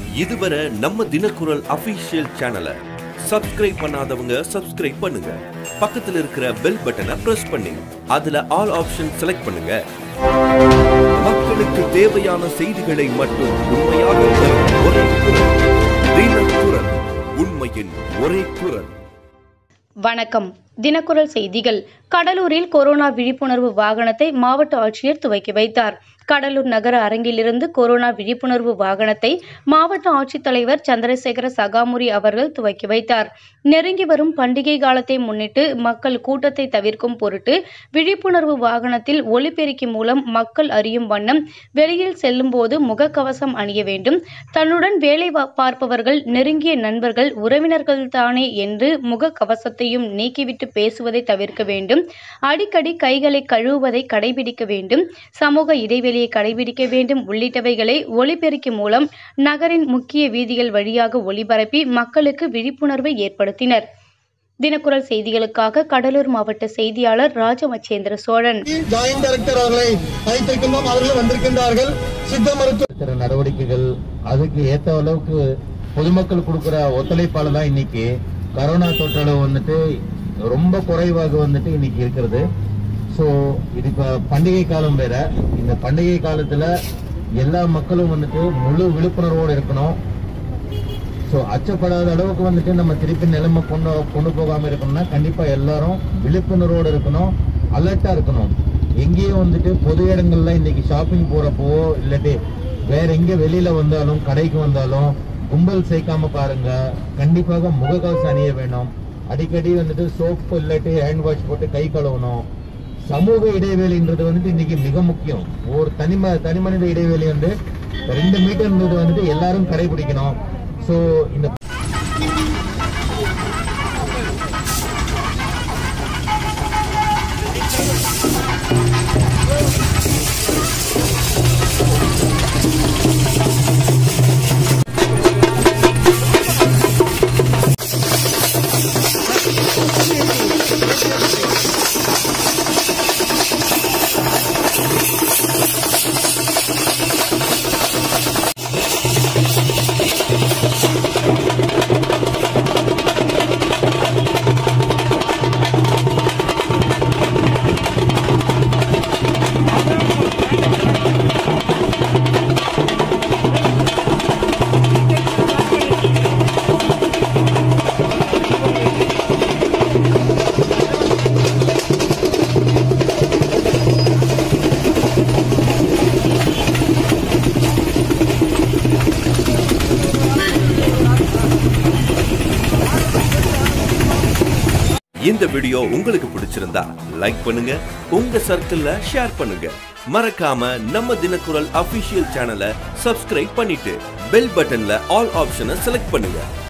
இதுவரை நம்ம தினக்குரல் அபிஷியல் சேனலை சப்ஸ்கிரைப் பண்ணாதவங்க சப்ஸ்கிரைப் பண்ணுங்க பக்கத்துல இருக்கிற பெல் பட்டனை பிரஸ் பண்ணி அதுல ஆல் ஆப்ஷன் செலக்ட் பண்ணுங்க மக்களுக்கு தேவையான செய்திகளை மட்டும் உண்மையாக தரும் ஒரே குரல் தினக்குரல் உண்மையின் ஒரே குரல் வணக்கம் தினக்குரல் செய்திகள் கடலூரில் கொரோனா விழிப்புணர்வு வாகனத்தை மாவட்ட ஆட்சியர் துவக்கி வைத்தார் கடலூர் நகர அரங்கிலிருந்து கொரோனா விழிப்புணர்வு வாகனத்தை மாவட்ட ஆட்சித்தலைவர் சந்திரசேகர சகாமுரி அவர்கள் துவக்கி வைத்தார் நெருங்கி வரும் பண்டிகை காலத்தை முன்னிட்டு மக்கள் கூட்டத்தை தவிர்க்கும் பொருட்டு விழிப்புணர்வு வாகனத்தில் ஒலிபெருக்கி மூலம் மக்கள் அறியும் வண்ணம் வெளியில் செல்லும்போது முகக்கவசம் அணிய வேண்டும் தன்னுடன் வேலை வா- பார்ப்பவர்கள் நெருங்கிய நண்பர்கள் உறவினர்கள் தானே என்று முகக்கவசத்தையும் நீக்கிவிட்டு பேசுவதை தவிர்க்க வேண்டும் அடிக்கடி கைகளை கழுவுவதை கடைபிடிக்க வேண்டும் சமூக இடைவெளியை கடைபிடிக்க வேண்டும் உள்ளிட்டவைகளை ஒலிபெருக்கி மூலம் நகரின் முக்கிய வீதிகள் வழியாக ஒளிபரப்பி மக்களுக்கு விழிப்புணர்வை ஏற்படுத்தினர் தினக்குரல் செய்திகளுக்காக கடலூர் மாவட்ட செய்தியாளர் ராஜமச்சேந்திர சோழன் ஜாயின்ட் டைரக்டர் அவர்களை அழைத்திருக்கின்றோம் அவர்கள் வந்திருக்கின்றார்கள் சித்த மருத்துவ இருக்கிற நடவடிக்கைகள் அதுக்கு ஏத்த அளவுக்கு பொதுமக்கள் கொடுக்கிற ஒத்துழைப்பால தான் இன்னைக்கு கரோனா தொற்றளவு வந்துட்டு ரொம்ப குறைவாக வந்துட்டு இன்னைக்கு இருக்கிறது ஸோ இது இப்ப பண்டிகை காலம் வேற இந்த பண்டிகை காலத்துல எல்லா மக்களும் வந்துட்டு முழு விழிப்புணர்வோடு இருக்கணும் ஸோ அச்சப்படாத அளவுக்கு வந்துட்டு நம்ம திருப்பி நிலைமை கொண்டு கொண்டு போகாம இருக்கணும்னா கண்டிப்பா எல்லாரும் விழிப்புணர்வோடு இருக்கணும் அலர்ட்டா இருக்கணும் எங்கேயும் வந்துட்டு பொது இடங்கள்ல இன்னைக்கு ஷாப்பிங் போறப்போ இல்லாட்டி வேற எங்க வெளியில வந்தாலும் கடைக்கு வந்தாலும் கும்பல் சேர்க்காம பாருங்க கண்டிப்பாக முகக்கவசம் அணிய வேணும் அடிக்கடி வந்துட்டு சோப்பு இல்லாட்டி ஹேண்ட் வாஷ் போட்டு கை கழுவணும் சமூக இடைவெளின்றது வந்துட்டு இன்னைக்கு மிக முக்கியம் ஒரு தனிம தனி மனித இடைவெளி வந்து ரெண்டு மீட்டர்ன்றது வந்துட்டு எல்லாரும் கடைபிடிக்கணும் சோ இந்த இந்த வீடியோ உங்களுக்கு பிடிச்சிருந்தா லைக் பண்ணுங்க உங்க சர்க்கிள்ல ஷேர் பண்ணுங்க மறக்காம நம்ம தினக்குரல் அபிஷியல் சேனலை சப்ஸ்கிரைப் பண்ணிட்டு பெல் பட்டன்ல ஆல் ஆப்ஷனை செலக்ட் பண்ணுங்க